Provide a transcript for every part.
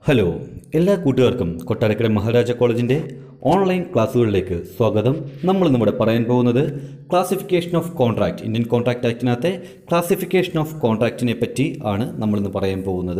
Hello എല്ലാ കൂട്ടുകാർക്കും കൊട്ടാരക്കര മഹാരാജ കോളേജിൻ്റെ ഓൺലൈൻ ക്ലാസ്സുകളിലേക്ക് സ്വാഗതം നമ്മൾ ഇന്നിവിടെ പറയാൻ പോകുന്നത് classification of contract Indian contract ആക്ടിനകത്തെ ക്ലാസിഫിക്കേഷൻ ഓഫ് കോൺട്രാക്റ്റിനെ പറ്റി ആണ് നമ്മളിന്ന് പറയാൻ പോകുന്നത്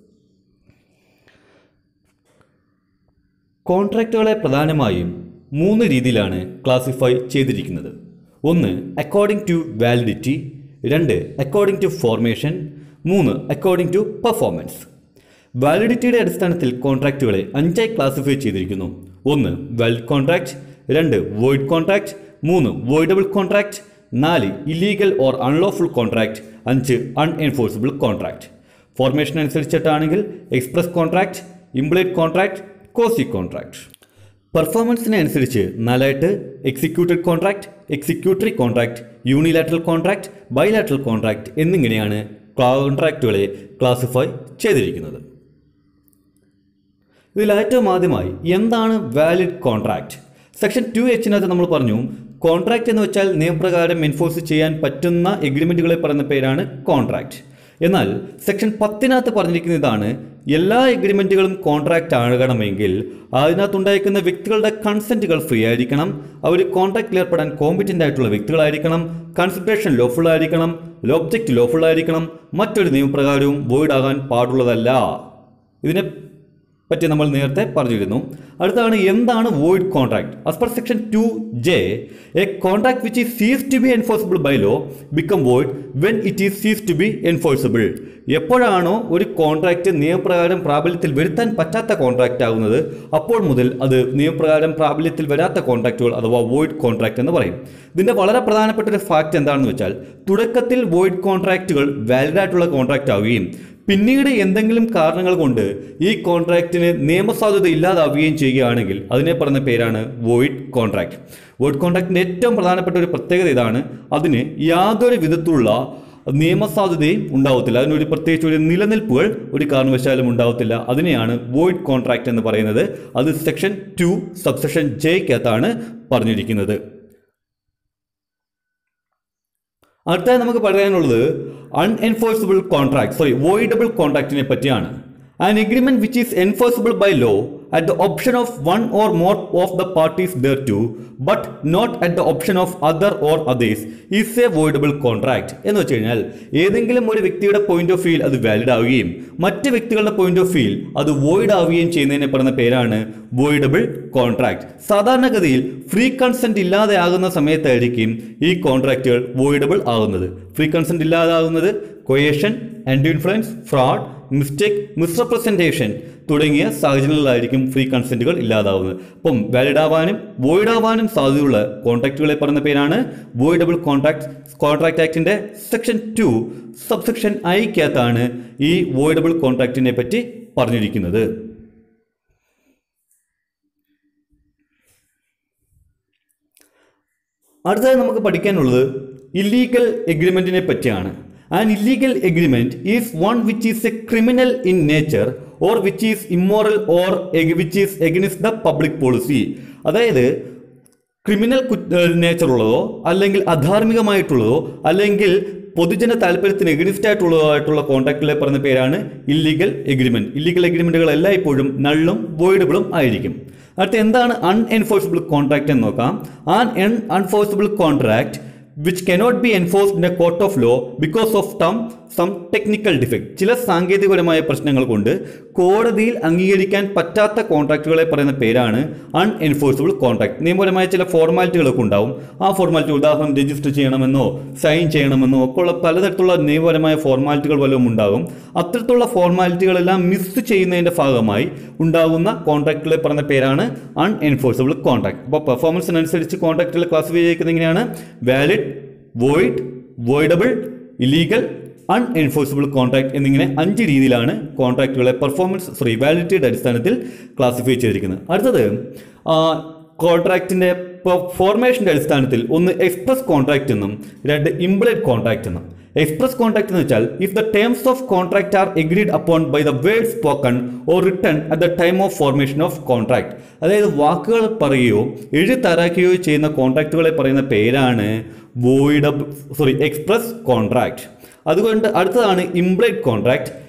കോൺട്രാക്റ്റുകളെ പ്രധാനമായും മൂന്ന് രീതിയിലാണ് ക്ലാസിഫൈ ചെയ്തിരിക്കുന്നത് ഒന്ന് അക്കോർഡിംഗ് ടു വാലിഡിറ്റി രണ്ട് അക്കോർഡിംഗ് ടു ഫോർമേഷൻ മൂന്ന് അക്കോർഡിംഗ് ടു പെർഫോമൻസ് വാലിഡിറ്റിയുടെ അടിസ്ഥാനത്തിൽ കോൺട്രാക്റ്റുകളെ അഞ്ചായി ക്ലാസിഫൈ ചെയ്തിരിക്കുന്നു ഒന്ന് വാലിഡ് കോൺട്രാക്ട് രണ്ട് വോയിഡ് കോൺട്രാക്ട് മൂന്ന് വോയിഡബിൾ കോൺട്രാക്ട് നാല് ഇല്ലീഗൽ ഓർ അൺലോഫുൾ കോൺട്രാക്ട് അഞ്ച് അൺഎൻഫോഴ്സിബിൾ കോൺട്രാക്ട് ഫോർമേഷൻ അനുസരിച്ചിട്ടാണെങ്കിൽ express contract implied contract quasi contract പെർഫോമൻസിനെ അനുസരിച്ച് നാലായിട്ട് executed contract executory contract unilateral contract bilateral contract എന്നിങ്ങനെയാണ് കോൺട്രാക്റ്റുകളെ ക്ലാസിഫൈ ചെയ്തിരിക്കുന്നത് ഇതിൽ ഏറ്റവും ആദ്യമായി എന്താണ് വാലിഡ് കോൺട്രാക്ട് സെക്ഷൻ ടു എച്ചിനകത്ത് നമ്മൾ പറഞ്ഞു കോൺട്രാക്ട് എന്ന് വെച്ചാൽ നിയമപ്രകാരം എൻഫോഴ്സ് ചെയ്യാൻ പറ്റുന്ന എഗ്രിമെൻറ്റുകളെ പറയുന്ന പേരാണ് കോൺട്രാക്ട് എന്നാൽ സെക്ഷൻ പത്തിനകത്ത് പറഞ്ഞിരിക്കുന്ന ഇതാണ് എല്ലാ എഗ്രിമെൻറ്റുകളും കോൺട്രാക്റ്റ് ആകണമെങ്കിൽ അതിനകത്തുണ്ടായിരിക്കുന്ന വ്യക്തികളുടെ കൺസെൻറ്റുകൾ ഫ്രീ ആയിരിക്കണം അവർ കോൺട്രാക്റ്റിൽ ഏർപ്പെടാൻ കോമ്പിറ്റൻ്റ് ആയിട്ടുള്ള വ്യക്തികളായിരിക്കണം കൺസിഡറേഷൻ ലോഫുൾ ആയിരിക്കണം ഒബ്ജക്റ്റ് ലോഫുൾ ആയിരിക്കണം മറ്റൊരു നിയമപ്രകാരവും വോയിഡ് ആകാൻ പാടുള്ളതല്ല ഇതിനെ പറ്റി നമ്മൾ നേരത്തെ പറഞ്ഞിരുന്നു അടുത്താണ് എന്താണ് void contract as per section two J a contract which is ceases to be enforceable by law become void when it is ceases to be enforceable എപ്പോഴാണോ ഒരു കോൺട്രാക്റ്റ് നിയമപ്രകാരം പ്രാബല്യത്തിൽ വരുത്താൻ പറ്റാത്ത കോൺട്രാക്റ്റ് ആകുന്നത് അപ്പോൾ മുതൽ അത് നിയമപ്രകാരം പ്രാബല്യത്തിൽ വരാത്ത കോൺട്രാക്റ്റുകൾ അഥവാ വോയിഡ് കോൺട്രാക്റ്റ് എന്ന് പറയും ഇതിൻ്റെ വളരെ പ്രധാനപ്പെട്ട ഒരു ഫാക്റ്റ് എന്താണെന്ന് വെച്ചാൽ തുടക്കത്തിൽ വോയിഡ് കോൺട്രാക്റ്റുകൾ വാലിഡ് ആയിട്ടുള്ള കോൺട്രാക്റ്റ് ആവുകയും പിന്നീട് എന്തെങ്കിലും കാരണങ്ങൾ കൊണ്ട് ഈ കോൺട്രാക്റ്റിന് നിയമസാധുത ഇല്ലാതാവുകയും ചെയ്യുകയാണെങ്കിൽ അതിനെ പറയുന്ന പേരാണ് വോയിഡ് കോൺട്രാക്ട് വോയിഡ് കോൺട്രാക്റ്റിൻ്റെ ഏറ്റവും പ്രധാനപ്പെട്ട ഒരു പ്രത്യേകത ഇതാണ് അതിന് യാതൊരു വിധത്തിലുള്ള നിയമസാധുതയും ഉണ്ടാവത്തില്ല അതിനൊരു പ്രത്യേകിച്ച് ഒരു നിലനിൽപ്പുകൾ ഒരു കാരണവശാലും ഉണ്ടാവത്തില്ല അതിനെയാണ് വോയിഡ് കോൺട്രാക്റ്റ് എന്ന് പറയുന്നത് അത് സെക്ഷൻ ടു സബ്സെക്ഷൻ ജെക്കകത്താണ് പറഞ്ഞിരിക്കുന്നത് അടുത്തതായി നമുക്ക് പറയാനുള്ളത് അൺഎൻഫോഴ്സിബിൾ കോൺട്രാക്ട് സോറി വോയിഡബിൾ കോൺട്രാക്റ്റിനെ പറ്റിയാണ് an agreement which is enforceable by law at the option of one or more of the parties thereto but not at the option of other or others is a voidable contract എന്ന് വെച്ച് കഴിഞ്ഞാൽ ഏതെങ്കിലും ഒരു വ്യക്തിയുടെ point of വ്യൂയിൽ അത് valid ആവുകയും മറ്റ് വ്യക്തികളുടെ പോയിന്റ് ഓഫ് വ്യൂയിൽ അത് വോയിഡ് ആവുകയും ചെയ്യുന്നതിനെ പറയുന്ന പേരാണ് വോയിഡബിൾ കോൺട്രാക്ട് സാധാരണഗതിയിൽ ഫ്രീ കൺസെന്റ് ഇല്ലാതെ ആകുന്ന സമയത്തായിരിക്കും ഈ കോൺട്രാക്റ്റുകൾ വോയിഡബിൾ ആകുന്നത് ഫ്രീ കൺസെന്റ് ഇല്ലാതാകുന്നത് coercion and influence fraud mistake misrepresentation തുടങ്ങിയ സാഹചര്യങ്ങളിലായിരിക്കും ഫ്രീ കൺസെൻറ്റുകൾ ഇല്ലാതാവുന്നത് അപ്പം വാലിഡ് ആവാനും വോയിഡ് ആവാനും സാധ്യതയുള്ള കോൺട്രാക്റ്റുകളെ പറയുന്ന പേരാണ് വോയിഡബിൾ കോൺട്രാക്ട് കോൺട്രാക്ട് ആക്ടിൻ്റെ സെക്ഷൻ ടു സബ്സെക്ഷൻ ഐക്കകത്താണ് ഈ വോയിഡബിൾ കോൺട്രാക്റ്റിനെ പറ്റി പറഞ്ഞിരിക്കുന്നത് അടുത്തതായി നമുക്ക് പഠിക്കാനുള്ളത് ഇല്ലീഗൽ എഗ്രിമെൻറ്റിനെ പറ്റിയാണ് an illegal agreement is one which is a criminal in nature or which is immoral or which is against the public policy അതായത് ക്രിമിനൽ നേച്ചർ ഉള്ളതോ അല്ലെങ്കിൽ അധാർമികമായിട്ടുള്ളതോ അല്ലെങ്കിൽ പൊതുജന താല്പര്യത്തിന് എഗനിസ്റ്റ് ആയിട്ടുള്ളതോ ആയിട്ടുള്ള കോൺട്രാക്റ്റിലെ പറഞ്ഞ പേരാണ് ഇല്ലീഗൽ എഗ്രിമെൻറ്റ് ഇല്ലീഗൽ എഗ്രിമെൻറ്റുകൾ എല്ലായ്പ്പോഴും നള്ളും വോയിഡബിളും ആയിരിക്കും അടുത്ത എന്താണ് അൺഎൻഫോഴ്സിബിൾ കോൺട്രാക്റ്റ് എന്ന് നോക്കാം an en unenforceable contract which cannot be enforced in a court of law because of some some technical defect ചില സാങ്കേതികപരമായ പ്രശ്നങ്ങൾ കൊണ്ട് കോടതിയിൽ അംഗീകരിക്കാൻ പറ്റാത്ത കോൺട്രാക്റ്റുകളെ പറയുന്ന പേരാണ് അൺഎൻഫോഴ്സിബിൾ കോൺട്രാക്ട് നിയമപരമായ ചില ഫോർമാലിറ്റികളൊക്കെ ഉണ്ടാവും ആ ഫോർമാലിറ്റി ഉദാഹരണം രജിസ്റ്റർ ചെയ്യണമെന്നോ സൈൻ ചെയ്യണമെന്നോ ഒക്കെ ഉള്ള പലതരത്തിലുള്ള നിയമപരമായ ഫോർമാലിറ്റികൾ വല്ലതും ഉണ്ടാകും അത്തരത്തിലുള്ള ഫോർമാലിറ്റികളെല്ലാം മിസ് ചെയ്യുന്നതിൻ്റെ ഭാഗമായി ഉണ്ടാകുന്ന കോൺട്രാക്റ്റുകളെ പറയുന്ന പേരാണ് അൺഎൻഫോഴ്സിബിൾ കോൺട്രാക്ട് അപ്പോൾ പെർഫോമൻസിനനുസരിച്ച് കോൺട്രാക്റ്റുകൾ ക്ലാസിഫൈ ചെയ്തിരിക്കുന്നത് എങ്ങനെയാണ് valid void voidable illegal unenforceable contract എന്നിങ്ങനെ അഞ്ച് രീതിയിലാണ് കോൺട്രാക്റ്റുകളെ പെർഫോമൻസ് സോറി വാലിഡിറ്റിയുടെ അടിസ്ഥാനത്തിൽ ക്ലാസിഫൈ ചെയ്തിരിക്കുന്നത് അടുത്തത് കോൺട്രാക്റ്റിൻ്റെ ഫോർമേഷൻ്റെ അടിസ്ഥാനത്തിൽ ഒന്ന് എക്സ്പ്രസ് കോൺട്രാക്റ്റ് എന്നും രണ്ട് ഇംപ്ലൈഡ് കോൺട്രാക്റ്റ് എന്നും എക്സ്പ്രസ് കോൺട്രാക്ട് എന്ന് വെച്ചാൽ if the terms of contract are agreed upon by the word spoken or written at the time of formation of contract അതായത് വാക്കുകൾ പറയുകയോ എഴുത്തരാക്കുകയോ ചെയ്യുന്ന കോൺട്രാക്റ്റുകളെ പറയുന്ന പേരാണ് വോയിഡബ് സോറി എക്സ്പ്രസ് കോൺട്രാക്ട് അതുകൊണ്ട് അടുത്തതാണ് implied contract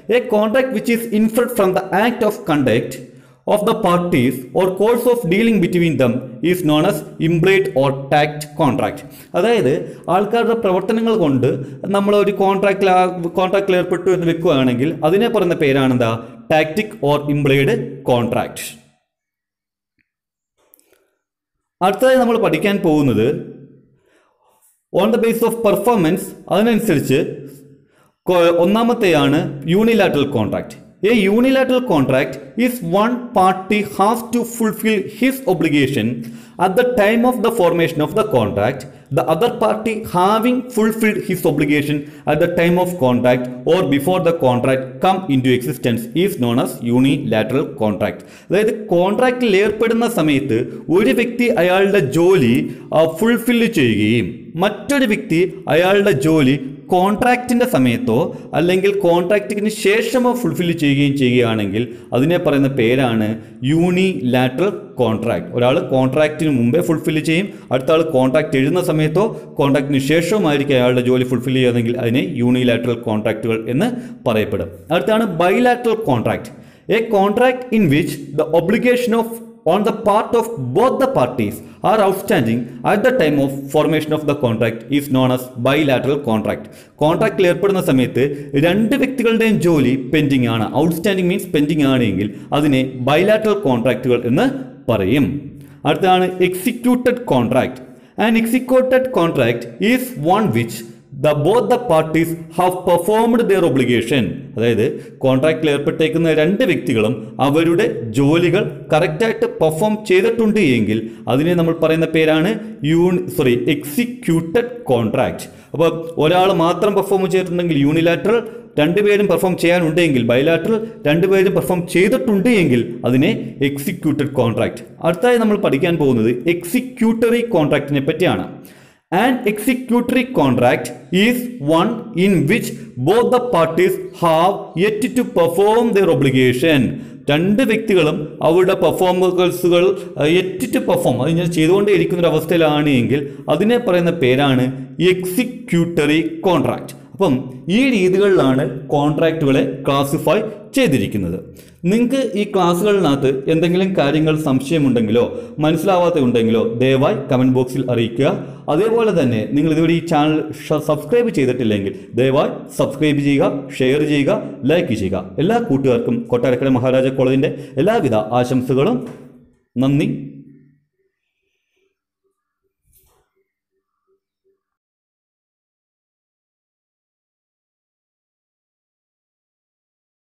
a contract which is inferred from the act of conduct of the parties or course of dealing between them is known as implied or tacit contract അതായത് ആൾക്കാരുടെ പ്രവർത്തനങ്ങൾ കൊണ്ട് നമ്മൾ ഒരു കോൺട്രാക്റ്റിൽ കോൺട്രാക്റ്റിൽ ഏർപ്പെട്ടു എന്ന് വെക്കുകയാണെങ്കിൽ അതിനെ പറയുന്ന പേരാണ് എന്താ ടാക്ടിക് ഓർ ഇംപ്ലേഡ് കോൺട്രാക്ട് അടുത്തതായി നമ്മൾ പഠിക്കാൻ പോകുന്നത് on the base of performance അതിനനുസരിച്ച് കൊ- ഒന്നാമത്തെയാണ് unilateral contract a unilateral contract is one party has to fulfil his obligation at the time of the formation of the contract the other party having fulfilled his obligation at the time of contract or before the contract come into existence is known as unilateral contract അതായത് കോൺട്രാക്റ്റിൽ ഏർപ്പെടുന്ന സമയത്ത് ഒരു വ്യക്തി അയാളുടെ ജോലി fulfil ചെയ്യുകയും മറ്റൊരു വ്യക്തി അയാളുടെ ജോലി കോൺട്രാക്റ്റിൻ്റെ സമയത്തോ അല്ലെങ്കിൽ കോൺട്രാക്റ്റിന് ശേഷമോ ഫുൾഫിൽ ചെയ്യുകയും ചെയ്യുകയാണെങ്കിൽ അതിനെ പറയുന്ന പേരാണ് യൂണിലാറ്ററൽ കോൺട്രാക്ട് ഒരാൾ കോൺട്രാക്റ്റിന് മുമ്പേ ഫുൾഫിൽ ചെയ്യും അടുത്ത ആൾ കോൺട്രാക്റ്റ് എഴുതുന്ന സമയത്തോ കോൺട്രാക്റ്റിന് ശേഷവുമായിരിക്കും അയാളുടെ ജോലി ഫുൾഫിൽ ചെയ്യുന്നതെങ്കിൽ അതിനെ യൂണിലാറ്ററൽ കോൺട്രാക്റ്റുകൾ എന്ന് പറയപ്പെടും അടുത്താണ് bilateral contract a contract in which the obligation of on the part of both the parties are outstanding at the time of formation of the contract is known as bilateral contract കോൺട്രാക്റ്റിൽ ഏർപ്പെടുന്ന സമയത്ത് രണ്ട് വ്യക്തികളുടെയും ജോലി pending ആണ് outstanding means pending ആണെങ്കിൽ അതിനെ bilateral കോൺട്രാക്റ്റുകൾ എന്ന് പറയും അടുത്തതാണ് executed contract and executed contract is one which the both the parties have performed their obligation അതായത് കോൺട്രാക്റ്റിൽ ഏർപ്പെട്ടേക്കുന്ന രണ്ട് വ്യക്തികളും അവരുടെ ജോലികൾ കറക്റ്റായിട്ട് പെർഫോം ചെയ്തിട്ടുണ്ട് എങ്കിൽ അതിനെ നമ്മൾ പറയുന്ന പേരാണ് യൂൺ സോറി എക്സിക്യൂട്ടഡ് കോൺട്രാക്ട് അപ്പോൾ ഒരാൾ മാത്രം പെർഫോം ചെയ്തിട്ടുണ്ടെങ്കിൽ യൂണിലാറ്ററൽ രണ്ടുപേരും പെർഫോം ചെയ്യാനുണ്ടെങ്കിൽ ബൈലാറ്ററൽ രണ്ടുപേരും പെർഫോം ചെയ്തിട്ടുണ്ട് എങ്കിൽ അതിനെ എക്സിക്യൂട്ടഡ് കോൺട്രാക്ട് അടുത്തായി നമ്മൾ പഠിക്കാൻ പോകുന്നത് എക്സിക്യൂട്ടറി കോൺട്രാക്റ്റിനെ പറ്റിയാണ് An executory contract is one in which both the parties have yet to perform their obligation. രണ്ട് വ്യക്തികളും അവരുടെ പെർഫോമൻസുകൾ എറ്റ് ടു പെർഫോം അത് ഇങ്ങനെ ചെയ്തുകൊണ്ടേ ഇരിക്കുന്ന ഒരു അവസ്ഥയിലാണ് എങ്കിൽ അതിനെ പറയുന്ന പേരാണ് എക്സിക്യൂട്ടറി കോൺട്രാക്ട് അപ്പം ഈ രീതികളിലാണ് കോൺട്രാക്റ്റുകളെ ക്ലാസിഫൈ ചെയ്തിരിക്കുന്നത് നിങ്ങൾക്ക് ഈ ക്ലാസ്സുകളിനകത്ത് എന്തെങ്കിലും കാര്യങ്ങൾ സംശയമുണ്ടെങ്കിലോ മനസ്സിലാവാത്ത ഉണ്ടെങ്കിലോ ദയവായി കമൻറ്റ് ബോക്സിൽ അറിയിക്കുക അതേപോലെ തന്നെ നിങ്ങൾ ഇതുവരെ ഈ ചാനൽ സബ്സ്ക്രൈബ് ചെയ്തിട്ടില്ലെങ്കിൽ ദയവായി സബ്സ്ക്രൈബ് ചെയ്യുക ഷെയർ ചെയ്യുക ലൈക്ക് ചെയ്യുക എല്ലാ കൂട്ടുകാർക്കും കൊട്ടാരക്കര മഹാരാജ കോളേജിൻ്റെ എല്ലാവിധ ആശംസകളും നന്ദി